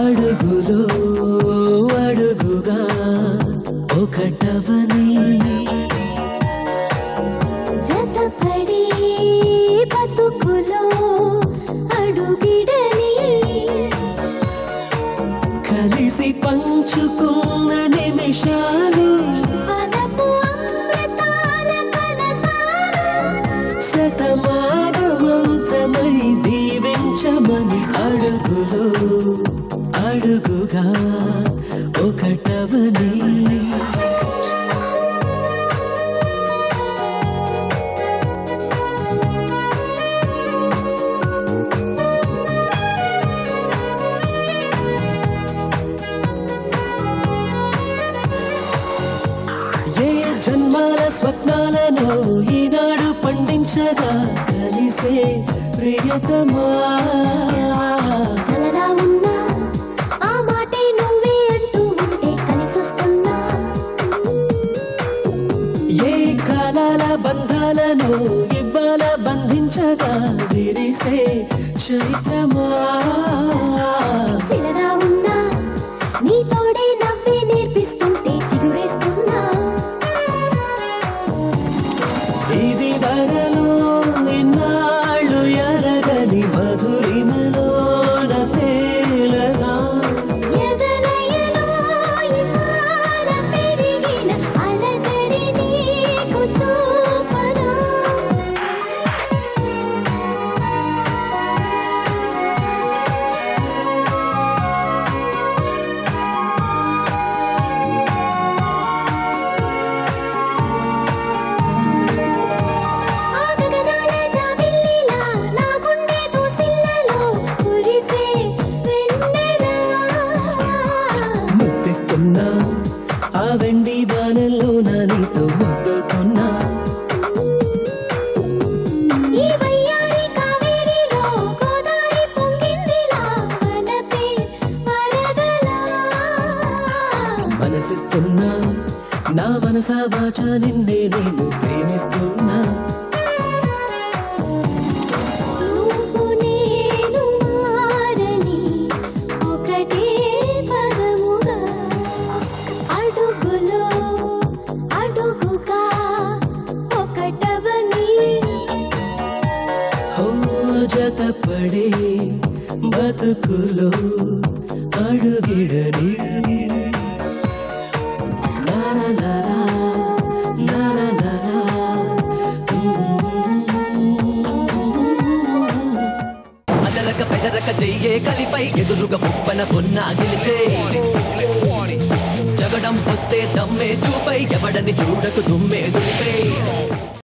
అడుగులో అడుగుగా ఒకటవని జతపడి బతుకులో అడుగిడని కలిసి పంచుకున్న నిమిషాలు వలపు అమృతాల కలసాలు శతమానమంతమై దీవించమని అడుగులో అడుగుగా ఒకటవని ఏ జన్మాల స్వప్నాలను ఈనాడు పండించగా కలిసే ప్రియతమా కలరా ఉన్నా ఆ మాటే నువ్వే అంటూ ఉంటే కలిసొస్తున్నా ఏ కాలాల బంధాలను ఇవ్వాల బంధించగా విరిసే చైత్రమా శిలరా ఉన్నా నీ తోడే నవ్వే నేర్పిస్తుంటే చిగురేస్తున్నా ఇది వరలో ఇన్నాళ్ళు ఎరగని మధురిమలోన తేలనా ఎదలయలో ఇవాళ పెరిగిన అలజడి నీకు చూపనా ఆ గగనాల జాబిల్లిలా నా గుండె దూసిళ్ళలో కురిసే వెన్నెలా ముద్దిస్తున్నా ఆ వెండి బాణంలో నా నీతో ముద్దుకున్నా ఈ వయ్యారి కావేరిలో గోదారి పొంగిందిలా వలపే వరదలా మనసిస్తున్నా నా మనసా వాచ నిన్నే నేను ప్రేమిస్తున్నా నువ్వు నేను మారని ఒకటే పదముగా అడుగులో అడుగుగా ఒకటవని హో జతపడే బతుకులో అడుగిడని లా లా లా, లా లా లా లా. అదలక పెదరక చెయ్యే కలిపై ఎదురుగా ముప్పన పొన్న గెలిచే జగడం వస్తే దమ్మే చూపై ఎవడని చూడకు దుమ్మే దులిపే